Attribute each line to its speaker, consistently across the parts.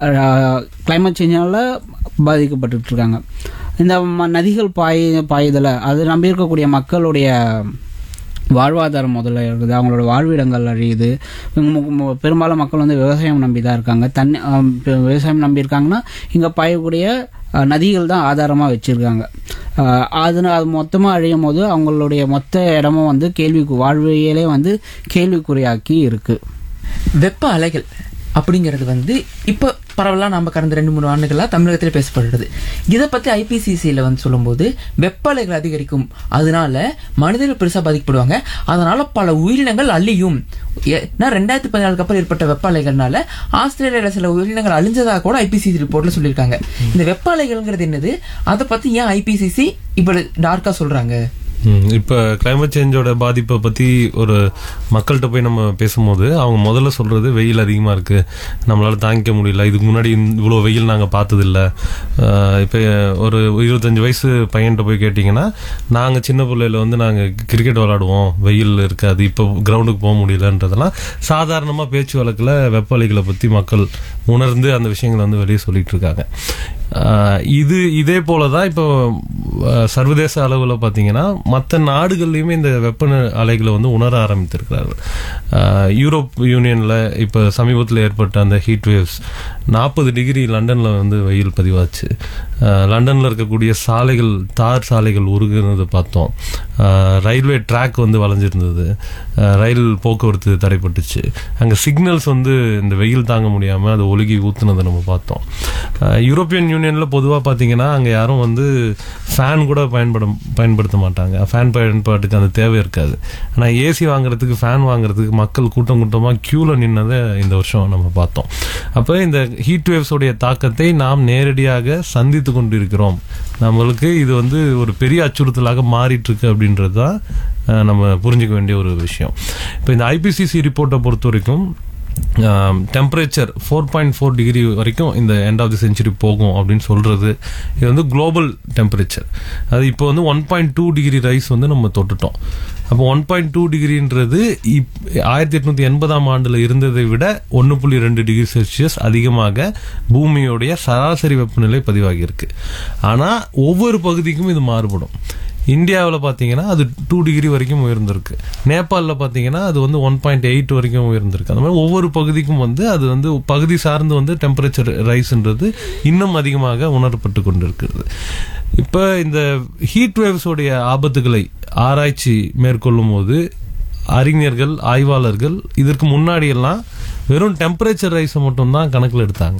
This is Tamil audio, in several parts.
Speaker 1: கிளைமேட் சேஞ்சால பாதிக்கப்பட்டுட்டு இருக்காங்க இந்த ம- நதிகள் பாய் பாயுதல அது நம்பி இருக்கக்கூடிய மக்களுடைய வாழ்வாதாரம் முதல்ல இருக்குது அவங்களோட வாழ்விடங்கள் அழியுது மு- மு- பெரும்பாலும் மக்கள் வந்து விவசாயம் நம்பி தான் இருக்காங்க தண்ணி ஆம், இப்ப விவசாயம் நம்பி இருக்காங்கன்னா இங்கே பாயக்கூடிய அஹ், நதிகள் தான் ஆதாரமாக வச்சுருக்காங்க அது அது மொத்தமாக அழியும் போது அவங்களுடைய மொத்த இடமும் வந்து கேள்விக்கு வாழ்வியலே வந்து கேள்விக்குறியாக்கி இருக்குது
Speaker 2: வெப்ப அலைகள் அப்படிங்கிறது வந்து இப்போ பரவலாக நம்ம கடந்த ரெண்டு மூணு ஆண்டுகளாக தமிழகத்தில் பேசப்படுறது இதை பற்றி ஐபிசிசியில் வந்து சொல்லும்போது வெப்ப அலைகள் அதிகரிக்கும் அதனால மனிதர்கள் பெருசாக பாதிக்கப்படுவாங்க அதனால பல உயிரினங்கள் அழியும் ஏன்னா ரெண்டாயிரத்தி பதினாலுக்கு அப்புறம் ஏற்பட்ட வெப்ப அலைகள்னால ஆஸ்திரேலியாவில் சில உயிரினங்கள் அழிஞ்சதாக கூட ஐபிசிசி ரிப்போர்ட்ல சொல்லியிருக்காங்க இந்த வெப்ப அலைகள்ங்கிறது என்னது அதை பற்றி ஏன் ஐபிசிசி இப்படி டார்க்காக சொல்கிறாங்க
Speaker 3: ம், இப்ப கிளைமேட் சேஞ்சோட பாதிப்பை பத்தி ஒரு மக்கள்கிட்ட போய் நம்ம பேசும்போது அவங்க முதல்ல சொல்றது வெயில் அதிகமா இருக்கு நம்மளால தாங்கிக்க முடியல இதுக்கு முன்னாடி இந்த- இவ்வளவு வெயில் நாங்க பார்த்தது இல்ல அஹ், இப்ப ஒரு இருபத்தஞ்சு வயசு பையன்கிட்ட போய் கேட்டீங்கன்னா நாங்க சின்ன பிள்ளையில வந்து நாங்க கிரிக்கெட் விளையாடுவோம் வெயில் இருக்காது இப்போ கிரவுண்டுக்கு போக முடியலன்றதெல்லாம் சாதாரணமா பேச்சு வழக்குல வெப்ப அலைகளை பத்தி மக்கள் உணர்ந்து அந்த விஷயங்களை வந்து வெளியே சொல்லிட்டு இருக்காங்க ஆஹ் இது இதே போல தான் இப்போ ஆஹ் சர்வதேச அளவில் பார்த்தீங்கன்னா மற்ற நாடுகள்லையுமே இந்த வெப்ப அலைகளை வந்து உணர ஆரம்பித்திருக்கிறார்கள் ஆஹ் யூரோப் யூனியனில் இப்போ சமீபத்தில் ஏற்பட்ட அந்த ஹீட் வேவ்ஸ் நாற்பது டிகிரி லண்டனில் வந்து வெயில் பதிவாச்சு ஆஹ் லண்டன்ல இருக்கக்கூடிய சாலைகள் தார் சாலைகள் உருகுனதை பார்த்தோம் ஆஹ் ரயில்வே ட்ராக் வந்து வளைஞ்சிருந்தது ஆஹ் ரயில் போக்குவரத்து தடைப்பட்டுச்சு அங்கே சிக்னல்ஸ் வந்து இந்த வெயில் தாங்க முடியாமல் அது ஒழுகி ஊத்துனதை நம்ம பார்த்தோம் ஆஹ் யூரோப்பியன் யூனியனில் பொதுவாக பார்த்தீங்கன்னா அங்கே யாரும் வந்து ஃபேன் கூட பயன்பட பயன்படுத்த மாட்டாங்க ஃபேன் பயன்பாட்டுக்கு அந்த தேவை இருக்காது ஆனால் ஏசி வாங்குறதுக்கு ஃபேன் வாங்குறதுக்கு மக்கள் கூட்டம் கூட்டமாக க்யூவில் நின்னதை இந்த வருஷம் நம்ம பார்த்தோம் அப்போ இந்த ஹீட் வேவ்ஸோடைய தாக்கத்தை நாம் நேரடியாக சந்தித்து கொண்டிருக்கிறோம் நம்மளுக்கு இது வந்து ஒரு பெரிய அச்சுறுத்தலாக மாறிட்டு இருக்கு அப்படின்றது தான் அஹ், நம்ம புரிஞ்சுக்க வேண்டிய ஒரு விஷயம் இப்போ இந்த ஐபிசிசி ரிப்போர்ட்டை பொறுத்த வரைக்கும் temperature four point four degree வரைக்கும் இந்த எண்ட் ஆஃப் தி செஞ்சுரி போகும் அப்படின்னு சொல்றது இது வந்து குளோபல் டெம்பரேச்சர் அது இப்போ வந்து one point two degree rise வந்து நம்ம தொட்டுட்டோம் அப்போ ஒன் பாயிண்ட் டூ டிகிரின்றது இப் ஆயிரத்தி எட்நூத்தி எண்பதாம் ஆண்டுல இருந்ததை விட ஒன்று புள்ளி ரெண்டு டிகிரி செல்சியஸ் அதிகமாக பூமியோடைய சராசரி வெப்பநிலை பதிவாகியிருக்கு ஆனால் ஒவ்வொரு பகுதிக்கும் இது மாறுபடும் இந்தியாவில் பார்த்தீங்கன்னா அது டூ டிகிரி வரைக்கும் உயர்ந்திருக்கு நேபாளில் பார்த்தீங்கன்னா அது வந்து ஒன் பாயிண்ட் எயிட் வரைக்கும் உயர்ந்திருக்கு அந்த மாதிரி ஒவ்வொரு பகுதிக்கும் வந்து அது வந்து பகுதி சார்ந்து வந்து டெம்பரேச்சர் ரைஸ்ன்றது இன்னும் அதிகமாக உணரப்பட்டு கொண்டிருக்கிறது இப்போ இந்த ஹீட் வேவ்ஸோடைய ஆபத்துகளை ஆராய்ச்சி மேற்கொள்ளும் போது அறிஞர்கள் ஆய்வாளர்கள் இதற்கு முன்னாடி எல்லாம் வெறும் டெம்பரேச்சர் ரைஸை மட்டும்தான் கணக்கில் எடுத்தாங்க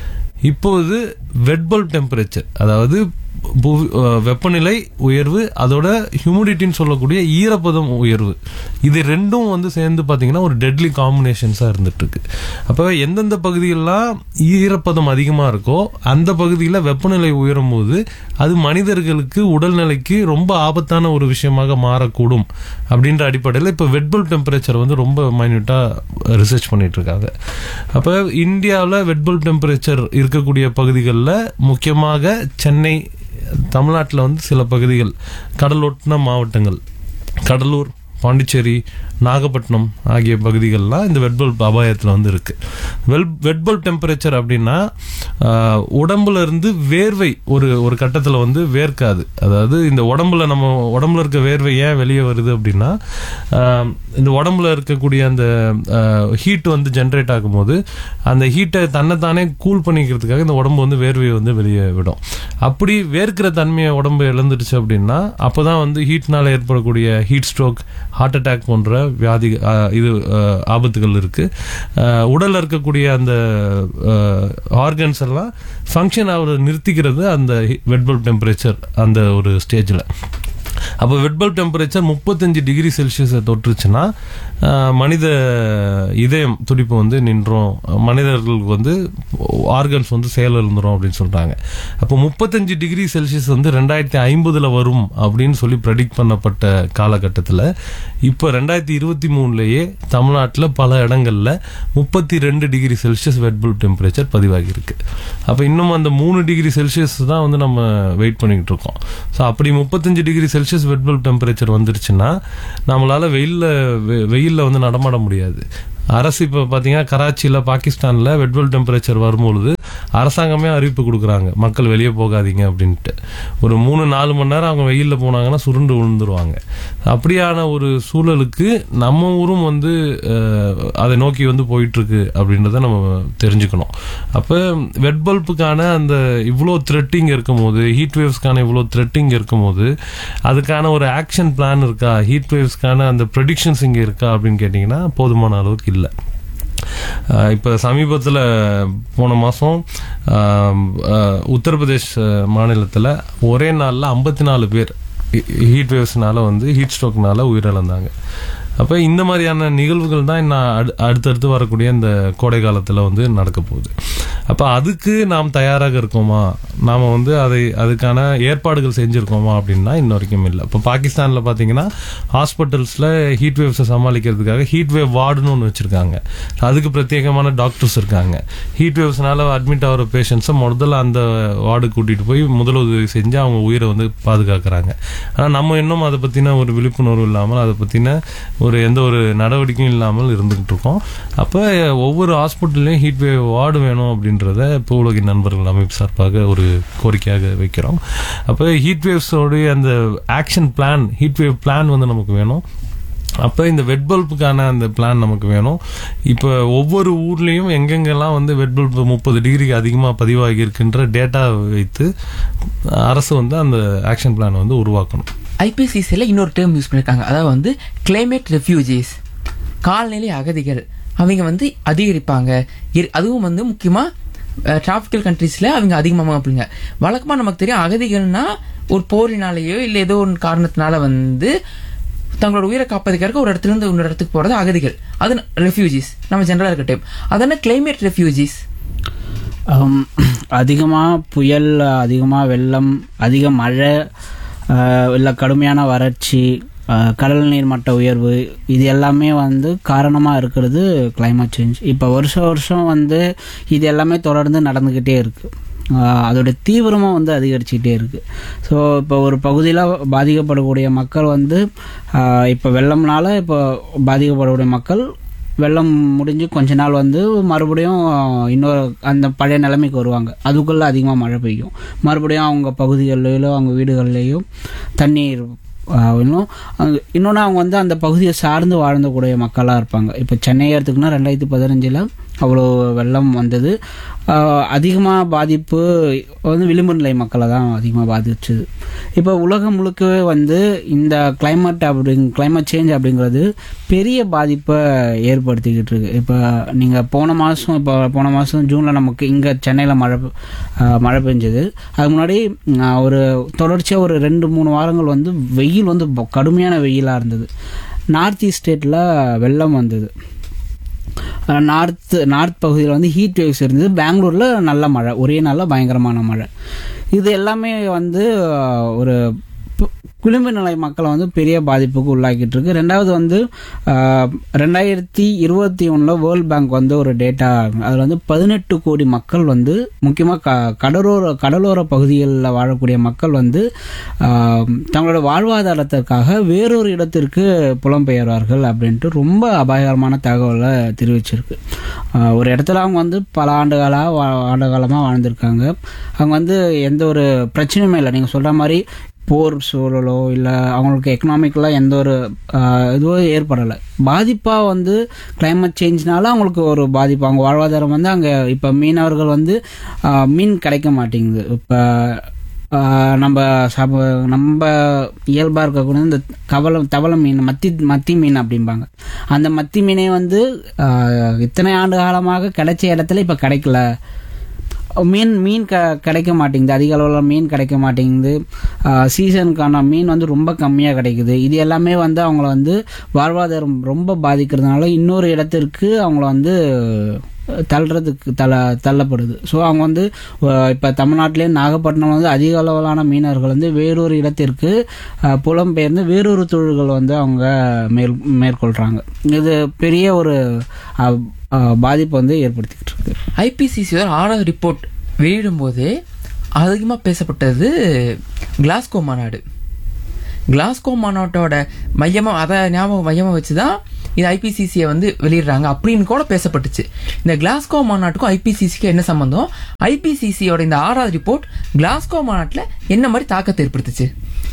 Speaker 3: இப்போது வெட்பல் டெம்பரேச்சர் அதாவது புவி- அஹ் வெப்பநிலை உயர்வு அதோட ஹியூமிடிட்டின்னு சொல்லக்கூடிய ஈரப்பதம் உயர்வு இது ரெண்டும் வந்து சேர்ந்து பார்த்தீங்கன்னா ஒரு டெட்லி காம்பினேஷன்ஸாக இருந்துட்டு இருக்கு அப்போ எந்தெந்த பகுதியெல்லாம் ஈரப்பதம் அதிகமாக இருக்கோ அந்த பகுதியில் வெப்பநிலை உயரும் போது அது மனிதர்களுக்கு உடல்நிலைக்கு ரொம்ப ஆபத்தான ஒரு விஷயமாக மாறக்கூடும் அப்படின்ற அடிப்படையில் இப்போ வெட்பல் டெம்பரேச்சர் வந்து ரொம்ப மைன்யூட்டாக ரிசர்ச் பண்ணிட்டு இருக்காங்க அப்போ இந்தியாவில் வெட்பல் டெம்பரேச்சர் இருக்கக்கூடிய பகுதிகளில் முக்கியமாக சென்னை தமிழ்நாட்டில் வந்து சில பகுதிகள் கடலொட்டின மாவட்டங்கள் கடலூர் பாண்டிச்சேரி நாகப்பட்டினம் ஆகிய பகுதிகள்லாம் இந்த வெட்பல்ப் அபாயத்தில் வந்து இருக்கு வெல் வெட்பல்ப் டெம்பரேச்சர் அப்படின்னா ஆஹ், உடம்புல இருந்து வேர்வை ஒரு ஒரு கட்டத்தில் வந்து வேர்க்காது அதாவது இந்த உடம்புல நம்ம உடம்புல இருக்க வேர்வை ஏன் வெளியே வருது அப்படின்னா ஆஹ், இந்த உடம்புல இருக்கக்கூடிய அந்த ஹீட் வந்து ஜென்ரேட் ஆகும்போது அந்த ஹீட்டை தன்னைத்தானே கூல் பண்ணிக்கிறதுக்காக இந்த உடம்பு வந்து வேர்வையை வந்து வெளியே விடும் அப்படி வேர்க்கிற தன்மையை உடம்பு இழந்துடுச்சு அப்படின்னா அப்பதான் வந்து ஹீட்னால ஏற்படக்கூடிய ஹீட் ஸ்ட்ரோக் ஹார்ட் அட்டாக் போன்ற வியாதி ஆஹ், இது ஆஹ், ஆபத்துகள் இருக்கு ஆஹ், உடல்ல இருக்கக்கூடிய அந்த ஆர்கன்ஸ் எல்லாம் ஃபங்க்ஷன் ஆகுறத நிறுத்திக்கிறது அந்த வெட்பல் டெம்பரேச்சர் அந்த ஒரு ஸ்டேஜில் அப்போ வெட்பல் டெம்பரேச்சர் முப்பத்தஞ்சு டிகிரி செல்சியஸை தொட்டுருச்சுன்னா ஆஹ், மனித இதயம் துடிப்பு வந்து நின்றோம் மனிதர்களுக்கு வந்து ஆர்கன்ஸ் வந்து செயலிழந்துரும் அப்படின்னு சொல்றாங்க அப்போ முப்பத்தஞ்சு டிகிரி செல்சியஸ் வந்து ரெண்டாயிரத்தி ஐம்பதுல வரும் அப்படின்னு சொல்லி ப்ரெடிக்ட் பண்ணப்பட்ட காலகட்டத்தில் இப்போ ரெண்டாயிரத்தி இருபத்தி மூணுலேயே தமிழ்நாட்டில் பல இடங்கள்ல முப்பத்தி ரெண்டு டிகிரி செல்சியஸ் வெட்பல் டெம்பரேச்சர் பதிவாகி இருக்கு அப்போ இன்னும் அந்த மூணு டிகிரி செல்சியஸ் தான் வந்து நம்ம வெயிட் பண்ணிக்கிட்டு இருக்கோம் ஸோ அப்படி முப்பத்தஞ்சு டிகிரி செல்சியஸ் வெட்பல் டெம்பரேச்சர் வந்துருச்சுன்னா நம்மளால வெயில்ல வெ- வெயில்ல வந்து நடமாட முடியாது அரசு இப்போ பார்த்தீங்கன்னா கராச்சியில் பாகிஸ்தானில் வெட்வெல் டெம்பரேச்சர் வரும்பொழுது அரசாங்கமே அறிவிப்பு கொடுக்குறாங்க மக்கள் வெளியே போகாதீங்க அப்படின்ட்டு ஒரு மூணு நாலு மணி நேரம் அவங்க வெயிலில் போனாங்கன்னா சுருண்டு விழுந்துருவாங்க அப்படியான ஒரு சூழலுக்கு நம்ம ஊரும் வந்து அஹ், அதை நோக்கி வந்து போயிட்டு இருக்கு அப்படின்றத நம்ம தெரிஞ்சுக்கணும் அப்போ வெட் பல்புக்கான அந்த இவ்வளோ த்ரெட்டிங் இருக்கும் போது ஹீட் வேவ்ஸ்க்கான இவ்வளோ த்ரெட்டிங் இருக்கும் போது அதுக்கான ஒரு ஆக்ஷன் பிளான் இருக்கா ஹீட் வேவ்ஸ்க்கான அந்த ப்ரெடிக்ஷன்ஸ் இங்கே இருக்கா அப்படின்னு கேட்டிங்கன்னா போதுமான அளவுக்கு இல்லை ஆஹ் இப்ப சமீபத்துல போன மாசம் ஆஹ் ஆஹ் உத்தரப்பிரதேஷ் மாநிலத்துல ஒரே நாள்ல ஐம்பத்தி நாலு பேர் ஹீட் வேவ்ஸ்னால வந்து ஹீட் ஸ்ட்ரோக்னால உயிரிழந்தாங்க அப்ப இந்த மாதிரியான நிகழ்வுகள் தான் நான் அடு- அடுத்தடுத்து வரக்கூடிய இந்த கோடை காலத்துல வந்து நடக்க போகுது அப்ப அதுக்கு நாம் தயாராக இருக்கோமா நாம வந்து அதை அதுக்கான ஏற்பாடுகள் செஞ்சிருக்கோமா அப்படின்னா இன்ன வரைக்கும் இல்லை இப்போ பாகிஸ்தான்ல பாத்தீங்கன்னா ஹாஸ்பிட்டல்ஸ்ல ஹீட் வேவ்ஸை சமாளிக்கிறதுக்காக ஹீட் வேவ் வார்டுன்னு ஒன்று வச்சிருக்காங்க அதுக்கு பிரத்யேகமான டாக்டர்ஸ் இருக்காங்க ஹீட் வேவ்ஸ்னால அட்மிட் ஆகிற பேஷண்ட்ஸை முதல்ல அந்த வார்டு கூட்டிட்டு போய் முதலுதவி செஞ்சு அவங்க உயிரை வந்து பாதுகாக்கிறாங்க ஆனா நம்ம இன்னும் அதை பத்தின ஒரு விழிப்புணர்வு இல்லாமல் அதை பத்தின ஒரு எந்த ஒரு நடவடிக்கையும் இல்லாமல் இருந்துகிட்டு இருக்கோம் அப்ப ஒவ்வொரு ஹாஸ்பிட்டல்லையும் ஹீட் வேவ் வார்டு வேணும் அப்படின்றத இப்போ உலக நண்பர்கள் அமைப்பு சார்பாக ஒரு கோரிக்கையாக வைக்கிறோம் அப்ப ஹீட் வேவ்ஸோடைய அந்த action plan heat wave plan வந்து நமக்கு வேணும் அப்போ இந்த வெட் பல்புக்கான அந்த பிளான் நமக்கு வேணும் இப்போ ஒவ்வொரு ஊர்லேயும் எங்கெங்கெல்லாம் வந்து வெட் பல்பு முப்பது டிகிரிக்கு அதிகமாக பதிவாகி இருக்கின்ற டேட்டா வைத்து அரசு வந்து அந்த ஆக்ஷன் பிளான் வந்து உருவாக்கணும்
Speaker 2: ஐபிசிசியில் இன்னொரு டேர்ம் யூஸ் பண்ணியிருக்காங்க அதாவது வந்து கிளைமேட் ரெஃப்யூஜிஸ் கால்நிலை அகதிகள் அவங்க வந்து அதிகரிப்பாங்க இரு- அதுவும் வந்து முக்கியமாக டிராபிக்கல் கண்ட்ரீஸில் அவங்க அதிகமாக அப்படிங்க வழக்கமாக நமக்கு தெரியும் அகதிகள்னா ஒரு போரினாலேயோ இல்லை ஏதோ ஒரு காரணத்தினால வந்து தங்களோட உயிரை காப்பதுக்காக ஒரு இடத்துல இருந்து இன்னொரு இடத்துக்கு போகிறது அகதிகள் அது ரெஃப்யூஜிஸ் நம்ம ஜென்ரலாக இருக்க டைம் அதான கிளைமேட் ரெஃப்யூஜிஸ்
Speaker 1: அதிகமாக புயல் அதிகமாக வெள்ளம் அதிக மழை ஆஹ் இல்லை கடுமையான வறட்சி ஆஹ் கடல் நீர் மட்ட உயர்வு இது எல்லாமே வந்து காரணமாக இருக்கிறது climate சேஞ்ச் இப்போ வருஷம் வருஷம் வந்து இது எல்லாமே தொடர்ந்து நடந்துக்கிட்டே இருக்குது அதோட தீவிரமும் வந்து அதிகரிச்சுக்கிட்டே இருக்குது ஸோ இப்போ ஒரு பகுதியில் பாதிக்கப்படக்கூடிய மக்கள் வந்து ஆஹ் இப்போ வெள்ளம்னால இப்போ பாதிக்கப்படக்கூடிய மக்கள் வெள்ளம் முடிஞ்சு கொஞ்ச நாள் வந்து மறுபடியும் இன்னொரு அந்த பழைய நிலைமைக்கு வருவாங்க அதுக்குள்ளே அதிகமாக மழை பெய்யும் மறுபடியும் அவங்க பகுதிகளிலோ அவங்க வீடுகள்லேயும் தண்ணீர் ஆஹ், இன்னும் அங்க- இன்னொன்று அவங்க வந்து அந்த பகுதியை சார்ந்து வாழ்ந்தக்கூடிய மக்களாக இருப்பாங்க இப்போ சென்னை எடுத்துக்கினா ரெண்டாயிரத்தி பதினஞ்சில் அவ்வளோ வெள்ளம் வந்தது அதிகமாக பாதிப்பு வந்து விளிம்பு நிலை மக்களை தான் அதிகமாக பாதிச்சுது இப்போ உலகம் முழுக்கவே வந்து இந்த climate அப்படிங் climate சேஞ்ச் அப்படிங்கிறது பெரிய பாதிப்பை ஏற்படுத்திக்கிட்டு இருக்கு இப்போ நீங்கள் போன மாதம் இப்போ போன மாதம் ஜூனில் நமக்கு இங்கே சென்னையில் மழை பெ- ஆஹ் மழை பெஞ்சது அதுக்கு முன்னாடி ஆஹ் ஒரு தொடர்ச்சியாக ஒரு ரெண்டு மூணு வாரங்கள் வந்து வெயில் வந்து ப- கடுமையான வெயிலாக இருந்தது நார்த் ஈஸ்ட் ஸ்டேட்டில் வெள்ளம் வந்தது நார்த் நார்த் பகுதியில் வந்து ஹீட் வேவ்ஸ் இருந்தது பெங்களூரில் நல்ல மழை ஒரே நாளில் பயங்கரமான மழை இது எல்லாமே வந்து அஹ், ஒரு பு- குளிர்மை நிலை மக்களை வந்து பெரிய பாதிப்புக்கு உள்ளாக்கிட்டு இருக்கு ரெண்டாவது வந்து அஹ், ரெண்டாயிரத்தி இருபத்தி ஒன்றில் வேர்ல்ட் பேங்க் வந்து ஒரு டேட்டா அதில் வந்து பதினெட்டு கோடி மக்கள் வந்து முக்கியமாக க கடலோர கடலோர பகுதிகளில் வாழக்கூடிய மக்கள் வந்து அஹ், தங்களோட வாழ்வாதாரத்திற்காக வேறொரு இடத்திற்கு புலம்பெயர்வார்கள் அப்படின்ட்டு ரொம்ப அபாயகரமான தகவலை தெரிவிச்சிருக்கு அஹ், ஒரு இடத்துல அவங்க வந்து பல ஆண்டுகளாக ஆண்டு காலமாக வாழ்ந்திருக்காங்க அவங்க வந்து எந்த ஒரு பிரச்சனையுமே இல்லை நீங்கள் சொல்கிற மாதிரி போர் சூழலோ இல்லை அவங்களுக்கு எக்கனாமிக்கலாக எந்த ஒரு ஆஹ், இதுவும் ஏற்படலை பாதிப்பாக வந்து climate சேஞ்ச்னால அவங்களுக்கு ஒரு பாதிப்பு அவங்க வாழ்வாதாரம் வந்து அங்கே இப்போ மீனவர்கள் வந்து ஆஹ், மீன் கிடைக்க மாட்டேங்குது இப்போ நம்ம சாப்ப நம்ம இயல்பாக இருக்கக்கூடிய இந்த கவலை தவளை மீன் மத்தி மத்தி மீன் அப்படிம்பாங்க அந்த மத்தி மீனே வந்து ஆஹ், இத்தனை ஆண்டு காலமாக கிடைச்ச இடத்துல இப்போ கிடைக்கல மீன் மீன் க கிடைக்க மாட்டேங்குது அதிக அளவில் மீன் கிடைக்க மாட்டேங்குது சீசனுக்கான மீன் வந்து ரொம்ப கம்மியாக கிடைக்குது இது எல்லாமே வந்து அவங்கள வந்து வாழ்வாதாரம் ரொம்ப பாதிக்கிறதுனால இன்னொரு இடத்திற்கு அவங்கள வந்து தள்ளுறதுக்கு தள்ள தள்ளப்படுது ஸோ அவங்க வந்து இப்போ தமிழ்நாட்டிலே நாகப்பட்டினம் வந்து அதிக அளவிலான மீனவர்கள் வந்து வேறொரு இடத்திற்கு அஹ், புலம்பெயர்ந்து வேறொரு தொழில்கள் வந்து அவங்க மேல் மேற்கொள்கிறாங்க இது பெரிய ஒரு அஹ், அஹ், பாதிப்பு வந்து ஏற்படுத்திக்கிட்டு இருக்கு
Speaker 2: ஐபிசிசியோட ஆறாவது ரிப்போர்ட் வெளியிடும்போது அதிகமாக பேசப்பட்டது கிளாஸ்கோ மாநாடு கிளாஸ்கோ மாநாட்டோட மையமாக அதை ஞாபகம் மையமாக வச்சு தான் இது ஐபிசிசியை வந்து வெளியிடுறாங்க அப்படின்னு கூட பேசப்பட்டுச்சு இந்த கிளாஸ்கோ மாநாட்டுக்கும் ஐபிசிசிக்கும் என்ன சம்பந்தம் ஐபிசிசியோட இந்த ஆறாவது ரிப்போர்ட் கிளாஸ்கோ மாநாட்டுல என்ன மாதிரி தாக்கத்தை ஏற்படுத்துச்சு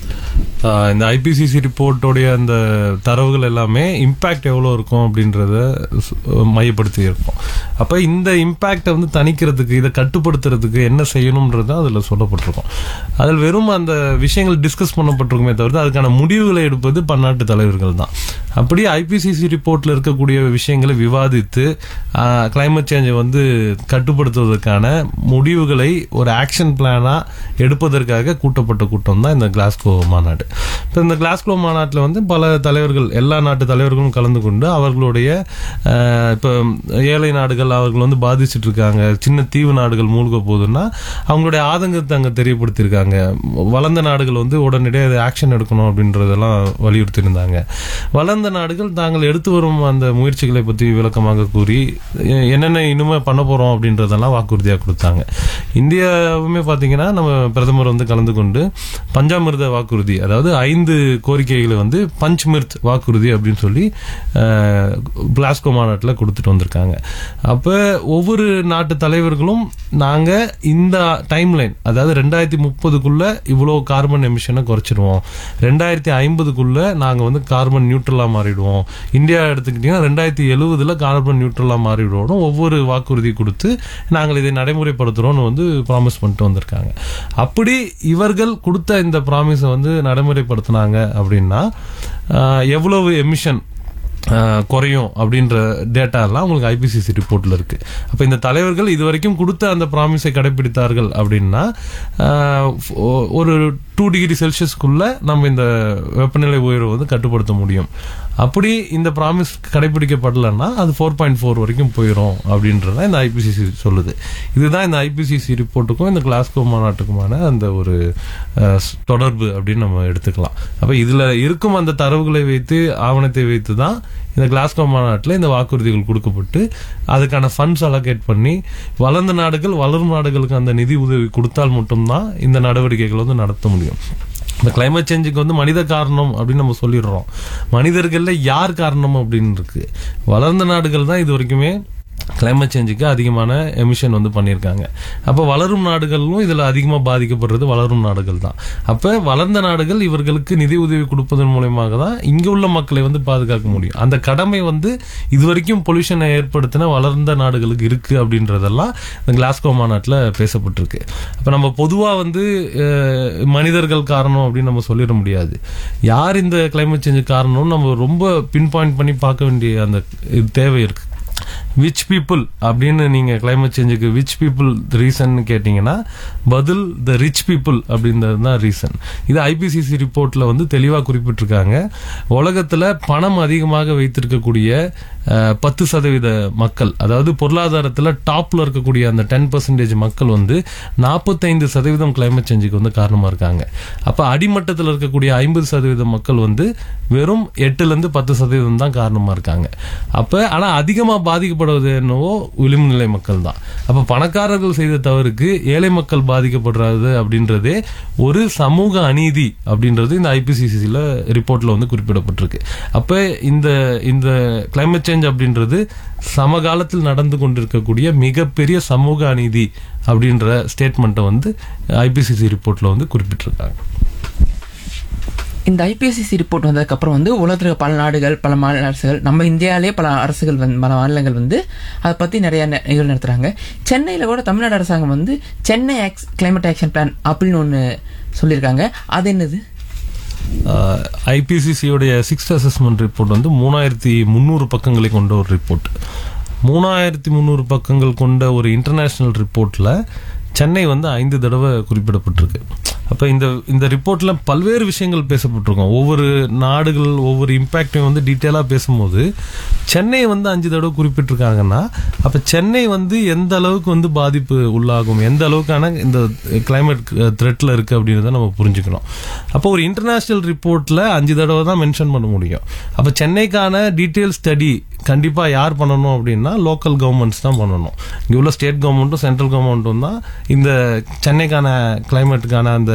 Speaker 3: ஆஹ் இந்த ஐபிசிசி ரிப்போர்ட்டோடைய அந்த தரவுகள் எல்லாமே இம்பாக்ட் எவ்வளோ இருக்கும் அப்படின்றத சு- மையப்படுத்தி இருக்கும் அப்போ இந்த இம்பாக்டை வந்து தணிக்கிறதுக்கு இதை கட்டுப்படுத்துறதுக்கு என்ன செய்யணும்ன்றது அதில் சொல்லப்பட்டிருக்கும் அதில் வெறும் அந்த விஷயங்கள் டிஸ்கஸ் பண்ணப்பட்டிருக்குமே தவிர்த்து அதுக்கான முடிவுகளை எடுப்பது பன்னாட்டு தலைவர்கள் தான் அப்படி ஐபிசிசி ரிப்போர்ட்டில் இருக்கக்கூடிய விஷயங்களை விவாதித்து கிளைமேட் சேஞ்சை வந்து கட்டுப்படுத்துவதற்கான முடிவுகளை ஒரு ஆக்ஷன் பிளானா எடுப்பதற்காக கூட்டப்பட்ட கூட்டம் தான் இந்த கிளாஸ்கோ மாநாடு இப்போ இந்த கிளாஸ்கோ மாநாட்டில் வந்து பல தலைவர்கள் எல்லா நாட்டு தலைவர்களும் கலந்து கொண்டு அவர்களுடைய ஆஹ், இப்போ ஏழை நாடுகள் அவர்கள் வந்து பாதிச்சுட்டு இருக்காங்க சின்ன தீவு நாடுகள் மூழ்க போகுதுன்னா அவங்களுடைய ஆதங்கத்தை அங்கே தெரியப்படுத்தியிருக்காங்க வளர்ந்த நாடுகள் வந்து உடனடியாக அதை ஆக்ஷன் எடுக்கணும் அப்படின்றதெல்லாம் வலியுறுத்தியிருந்தாங்க வளர்ந்த நாடுகள் தாங்கள் எடுத்து வரும் அந்த முயற்சிகளை பற்றி விளக்கமாக கூறி எ- என்னென்ன இனிமே பண்ண போறோம் அப்படின்றதெல்லாம் வாக்குறுதியாக கொடுத்தாங்க இந்தியாவுமே பார்த்தீங்கன்னா நம்ம பிரதமர் வந்து கலந்து கொண்டு பஞ்சாமிர்த வாக்குறுதி அதாவது ஐந்து கோரிக்கைகளை வந்து பஞ்ச்மிர்த் வாக்குறுதி அப்படின்னு சொல்லி அஹ், கிளாஸ்கோ மாநாட்டில் கொடுத்துட்டு வந்திருக்காங்க அப்போ ஒவ்வொரு நாட்டு தலைவர்களும் நாங்கள் இந்த டைம்லைன் அதாவது ரெண்டாயிரத்தி முப்பதுக்குள்ள இவ்வளோ கார்பன் எமிஷனை குறைச்சிடுவோம் ரெண்டாயிரத்தி ஐம்பதுக்குள்ள நாங்கள் வந்து கார்பன் நியூட்ரலாக மாறிடுவோம் இந்தியா எடுத்துக்கிட்டிங்கன்னா ரெண்டாயிரத்தி எழுபதுல கார்பன் நியூட்ரலாக மாறிடுவோம் ஒவ்வொரு வாக்குறுதி கொடுத்து நாங்கள் இதை நடைமுறைப்படுத்துகிறோம்னு வந்து ப்ராமிஸ் பண்ணிட்டு வந்திருக்காங்க அப்படி இவர்கள் கொடுத்த இந்த ப்ராமிஸை வந்து நடைமுறைப்படுத்தினாங்க அப்படின்னா ஆஹ், எவ்வளவு எமிஷன் குறையும் அப்படின்ற டேட்டா எல்லாம் உங்களுக்கு ஐபிசிசி ரிப்போர்ட்ல இருக்கு அப்ப இந்த தலைவர்கள் இதுவரைக்கும் கொடுத்த அந்த ப்ராமிஸை கடைபிடித்தார்கள் அப்படின்னா ஆஹ், ஒ- ஒரு டூ டிகிரி செல்சியஸ்க்குள்ள நம்ம இந்த வெப்பநிலை உயர்வை வந்து கட்டுப்படுத்த முடியும் அப்படி இந்த ப்ராமிஸ் கடைபிடிக்கப்படலைன்னா அது ஃபோர் பாயிண்ட் ஃபோர் வரைக்கும் போயிடும் அப்படின்றத இந்த ஐபிசிசி சொல்லுது இதுதான் இந்த ஐபிசிசி ரிப்போர்ட்டுக்கும் இந்த கிளாஸ்கோ மாநாட்டுக்குமான அந்த ஒரு அஹ், ஸ்- தொடர்பு அப்படின்னு நம்ம எடுத்துக்கலாம் அப்ப இதுல இருக்கும் அந்த தரவுகளை வைத்து ஆவணத்தை வைத்து தான் இந்த கிளாஸ்கோ மாநாட்டில் இந்த வாக்குறுதிகள் கொடுக்கப்பட்டு அதுக்கான ஃபண்ட்ஸ் அலோகேட் பண்ணி வளர்ந்த நாடுகள் வளரும் நாடுகளுக்கு அந்த நிதி உதவி கொடுத்தால் மட்டும்தான் இந்த நடவடிக்கைகள் வந்து நடத்த முடியும் இந்த climate சேஞ்சுக்கு வந்து மனித காரணம் அப்படின்னு நம்ம சொல்லிடுறோம் மனிதர்கள்ல யார் காரணம் அப்படின்னு இருக்கு வளர்ந்த நாடுகள் தான் இது வரைக்குமே climate சேஞ்சுக்கு அதிகமான எமிஷன் வந்து பண்ணியிருக்காங்க அப்போ வளரும் நாடுகளும் இதில் அதிகமாக பாதிக்கப்படுறது வளரும் நாடுகள் தான் அப்போ வளர்ந்த நாடுகள் இவர்களுக்கு நிதி உதவி கொடுப்பதன் மூலயமாக தான் இங்கே உள்ள மக்களை வந்து பாதுகாக்க முடியும் அந்த கடமை வந்து இதுவரைக்கும் பொல்யூஷனை ஏற்படுத்தின வளர்ந்த நாடுகளுக்கு இருக்கு அப்படின்றதெல்லாம் இந்த கிளாஸ்கோ மாநாட்டில் பேசப்பட்டிருக்கு அப்போ நம்ம பொதுவாக வந்து அஹ், மனிதர்கள் காரணம் அப்படின்னு நம்ம சொல்லிட முடியாது யார் இந்த climate சேஞ்சு காரணம்னு நம்ம ரொம்ப பின் பாயிண்ட் பண்ணி பார்க்க வேண்டிய அந்த இது தேவை இருக்கு விச் பீப்புள் அப்படின்னு நீங்க climate சேஞ்சுக்கு விச் பீப்புள் ரீசன் கேட்டீங்கன்னா பதில் த ரிச் பீப்புள் அப்படின்றது தான் ரீசன் இது ஐபிசிசி ரிப்போர்ட்ல வந்து தெளிவா குறிப்பிட்டிருக்காங்க உலகத்துல பணம் அதிகமாக வைத்திருக்கக்கூடிய அஹ், பத்து சதவீத மக்கள் அதாவது பொருளாதாரத்துல டாப்ல இருக்கக்கூடிய அந்த டென் பர்சன்டேஜ் மக்கள் வந்து நாற்பத்தைந்து சதவீதம் climate சேஞ்சுக்கு வந்து காரணமா இருக்காங்க அப்ப அடிமட்டத்தில் இருக்கக்கூடிய ஐம்பது சதவீத மக்கள் வந்து வெறும் எட்டுல இருந்து பத்து சதவீதம் தான் காரணமா இருக்காங்க அப்ப ஆனா அதிகமா பாதிக்கப்படுவது என்னவோ விளிம்புநிலை மக்கள் தான் அப்ப பணக்காரர்கள் செய்த தவறுக்கு ஏழை மக்கள் பாதிக்கப்படுறது அப்படின்றதே ஒரு சமூக அநீதி அப்படின்றது இந்த ஐபிசிசில ரிப்போர்ட்ல வந்து குறிப்பிடப்பட்டிருக்கு அப்ப இந்த இந்த climate சேஞ்ச் அப்படின்றது சமகாலத்தில் நடந்து கொண்டிருக்கக்கூடிய மிகப்பெரிய சமூக அநீதி அப்படின்ற ஸ்டேட்மெண்ட்டை வந்து ஐபிசிசி ரிப்போர்ட்ல வந்து குறிப்பிட்டிருக்காங்க
Speaker 2: இந்த ஐபிஎஸ்சி ரிப்போர்ட் வந்ததுக்கப்புறம் வந்து உலகத்தில் பல நாடுகள் பல மாநில அரசுகள் நம்ம இந்தியாவிலே பல அரசுகள் வந்து பல மாநிலங்கள் வந்து அதை பற்றி நிறைய நெ- நிகழ்வு நடத்துகிறாங்க சென்னையில் கூட தமிழ்நாடு அரசாங்கம் வந்து சென்னை ஆக்ஸ் கிளைமேட் ஆக்ஷன் பிளான் அப்படின்னு ஒன்று சொல்லியிருக்காங்க அது என்னது
Speaker 3: ஐபிசிசியோடைய சிக்ஸ்த் அசஸ்மெண்ட் ரிப்போர்ட் வந்து மூணாயிரத்தி முந்நூறு பக்கங்களை கொண்ட ஒரு ரிப்போர்ட் மூணாயிரத்தி முந்நூறு பக்கங்கள் கொண்ட ஒரு இன்டர்நேஷனல் ரிப்போர்ட்ல சென்னை வந்து ஐந்து தடவை குறிப்பிடப்பட்டிருக்கு அப்போ இந்த இந்த ரிப்போர்ட்ல பல்வேறு விஷயங்கள் பேசப்பட்டிருக்கும் ஒவ்வொரு நாடுகள் ஒவ்வொரு இம்பேக்டையும் வந்து டீட்டெயிலாக பேசும்போது சென்னை வந்து அஞ்சு தடவை குறிப்பிட்டிருக்காங்கன்னா அப்போ சென்னை வந்து எந்த அளவுக்கு வந்து பாதிப்பு உள்ளாகும் எந்த அளவுக்கான இந்த கிளைமேட் த்ரெட்ல இருக்கு அப்படின்றத நம்ம புரிஞ்சுக்கணும் அப்போ ஒரு இன்டர்நேஷனல் ரிப்போர்ட்ல அஞ்சு தடவை தான் மென்ஷன் பண்ண முடியும் அப்போ சென்னைக்கான டீட்டெயில் ஸ்டடி கண்டிப்பா யார் பண்ணணும் அப்படின்னா லோக்கல் கவர்மெண்ட்ஸ் தான் பண்ணணும் இங்க உள்ள ஸ்டேட் கவர்மெண்ட்டும் சென்ட்ரல் கவர்மெண்ட்டும் தான் இந்த சென்னைக்கான கிளைமேட்டுக்கான அந்த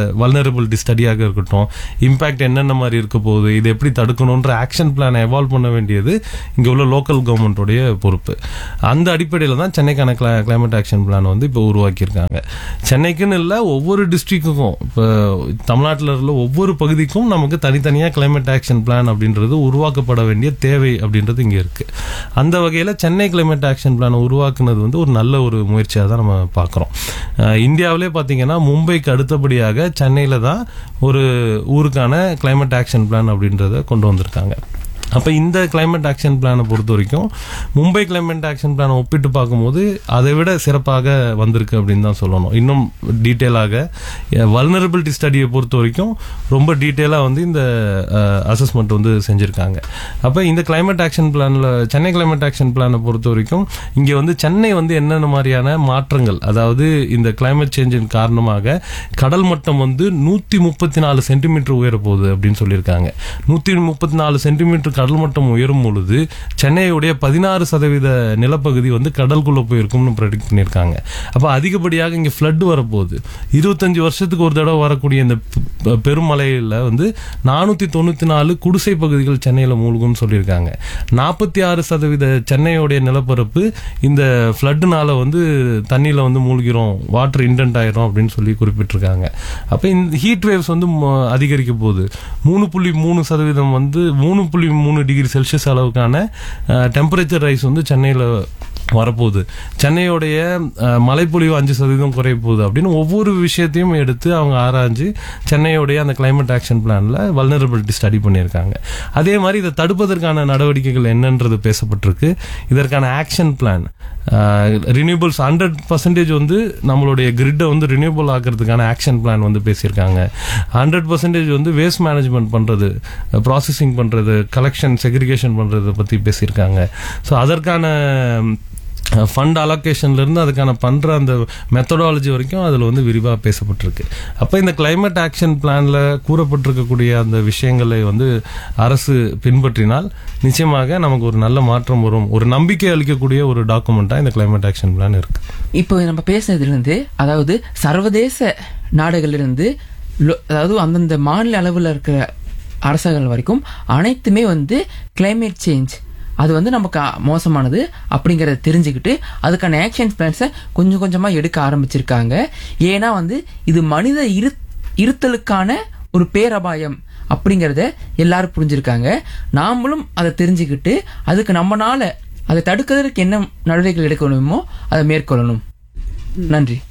Speaker 3: வல்னரபிலிட்டி ஸ்டடியாக இருக்கட்டும் இம்பாக்ட் என்னென்ன மாதிரி இருக்க போகுது இது எப்படி தடுக்கணுன்ற ஆக்ஷன் பிளானை எவால்வ் பண்ண வேண்டியது இங்கே உள்ள லோக்கல் கவர்மெண்ட்டோடைய பொறுப்பு அந்த அடிப்படையில் தான் சென்னைக்கான கிளைமேட் ஆக்ஷன் பிளான் வந்து இப்போ உருவாக்கியிருக்காங்க சென்னைக்குன்னு இல்லை ஒவ்வொரு டிஸ்ட்ரிக்ட்டுக்கும் இப்போ தமிழ்நாட்டில் உள்ள ஒவ்வொரு பகுதிக்கும் நமக்கு தனித்தனியாக கிளைமேட் ஆக்ஷன் பிளான் அப்படின்றது உருவாக்கப்பட வேண்டிய தேவை அப்படின்றது இங்கே இருக்கு அந்த வகையில் சென்னை கிளைமேட் ஆக்ஷன் பிளான் உருவாக்குனது வந்து ஒரு நல்ல ஒரு முயற்சியாக தான் நம்ம பார்க்குறோம் இந்தியாவிலே பார்த்தீங்கன்னா மும்பைக்கு அடுத்தபடியாக சென்னையில் தான் ஒரு ஊருக்கான கிளைமேட் ஆக்ஷன் பிளான் அப்படின்றத கொண்டு வந்திருக்காங்க அப்போ இந்த கிளைமேட் ஆக்ஷன் பிளானை பொறுத்த வரைக்கும் மும்பை கிளைமேட் ஆக்ஷன் பிளானை ஒப்பிட்டு பார்க்கும்போது அதை விட சிறப்பாக வந்திருக்கு அப்படின்னு தான் சொல்லணும் இன்னும் டீட்டெயிலாக வல்னரபிலிட்டி ஸ்டடியை பொறுத்த வரைக்கும் ரொம்ப டீட்டெயிலாக வந்து இந்த அசஸ்மெண்ட் வந்து செஞ்சுருக்காங்க அப்போ இந்த கிளைமேட் ஆக்ஷன் பிளானில் சென்னை கிளைமேட் ஆக்ஷன் பிளானை பொறுத்த வரைக்கும் இங்கே வந்து சென்னை வந்து என்னென்ன மாதிரியான மாற்றங்கள் அதாவது இந்த கிளைமேட் சேஞ்சின் காரணமாக கடல் மட்டம் வந்து நூற்றி முப்பத்தி நாலு சென்டிமீட்டர் உயர போகுது அப்படின்னு சொல்லியிருக்காங்க நூற்றி முப்பத்தி நாலு சென்டிமீட்டர் கடல் மட்டம் உயரும் பொழுது சென்னையுடைய பதினாறு சதவீத நிலப்பகுதி வந்து கடலுக்குள்ள போயிருக்கும்னு ப்ரெடிக்ட் பண்ணியிருக்காங்க அப்போ அதிகப்படியாக இங்கே ஃப்ளட் வரப்போகுது இருபத்தஞ்சு வருஷத்துக்கு ஒரு தடவை வரக்கூடிய இந்த பெ- பெருமழையில் வந்து நானூற்றி தொண்ணூற்றி நாலு குடிசை பகுதிகள் சென்னையில் மூழ்கும்னு சொல்லியிருக்காங்க நாற்பத்தி ஆறு சதவீத சென்னையுடைய நிலப்பரப்பு இந்த ஃப்ளட்டுனால வந்து தண்ணியில் வந்து மூழ்கிறோம் வாட்டர் இன்டென்ட் ஆயிரும் அப்படின்னு சொல்லி குறிப்பிட்டிருக்காங்க அப்போ இந்த ஹீட் வேவ்ஸ் வந்து ம- அதிகரிக்க போகுது மூணு புள்ளி மூணு சதவீதம் வந்து மூணு புள்ளி மூணு டிகிரி செல்சியஸ் அளவுக்கான டெம்பரேச்சர் ரைஸ் வந்து சென்னையில் வரப்போகுது சென்னையோடைய அஹ், மழைப்பொழிவு அஞ்சு சதவீதம் குறைய போகுது அப்படின்னு ஒவ்வொரு விஷயத்தையும் எடுத்து அவங்க ஆராய்ஞ்சு சென்னையோடைய அந்த கிளைமேட் ஆக்ஷன் பிளான்ல வல்னரபிலிட்டி ஸ்டடி பண்ணியிருக்காங்க அதே மாதிரி இதை தடுப்பதற்கான நடவடிக்கைகள் என்னன்றது பேசப்பட்டிருக்கு இதற்கான action plan renewables hundred percentage வந்து நம்மளுடைய கிரிட்டை வந்து ரினியூபிள் ஆக்கிறதுக்கான ஆக்ஷன் பிளான் வந்து பேசியிருக்காங்க ஹண்ட்ரட் பர்சன்டேஜ் வந்து வேஸ்ட் மேனேஜ்மெண்ட் பண்ணுறது ப்ராசஸிங் பண்ணுறது கலெக்ஷன் செக்ரிகேஷன் பண்ணுறதை பற்றி பேசியிருக்காங்க ஸோ அதற்கான ஃபண்ட் அலோகேஷன்ல இருந்து அதுக்கான பண்ற அந்த மெத்தடாலஜி வரைக்கும் அதுல வந்து விரிவா பேசப்பட்டிருக்கு அப்ப இந்த கிளைமேட் ஆக்ஷன் பிளான்ல கூறப்பட்டிருக்கக்கூடிய அந்த விஷயங்களை வந்து அரசு பின்பற்றினால் நிச்சயமாக நமக்கு ஒரு நல்ல மாற்றம் வரும் ஒரு நம்பிக்கை அளிக்கக்கூடிய ஒரு டாக்குமெண்டா இந்த கிளைமேட் ஆக்ஷன் பிளான் இருக்கு
Speaker 2: இப்போ நம்ம பேசுனதுலேருந்து அதாவது சர்வதேச நாடுகளிலிருந்து லோ- அதாவது அந்தந்த மாநில அளவில் இருக்கிற அரசுகள் வரைக்கும் அனைத்துமே வந்து climate சேஞ்ச் அது வந்து நமக்கு அ- மோசமானது அப்படிங்கறத தெரிஞ்சுக்கிட்டு அதுக்கான ஆக்ஷன் பிளான்ஸை கொஞ்சம் கொஞ்சமாக எடுக்க ஆரம்பிச்சிருக்காங்க ஏன்னா வந்து இது மனித இரு இருத்தலுக்கான ஒரு பேரபாயம் அப்படிங்கறத எல்லாரும் புரிஞ்சிருக்காங்க நாமளும் அதை தெரிஞ்சுக்கிட்டு அதுக்கு நம்மனால அதை தடுக்கிறதுக்கு என்ன நடவடிக்கைகள் எடுக்கணுமோ அதை மேற்கொள்ளணும் நன்றி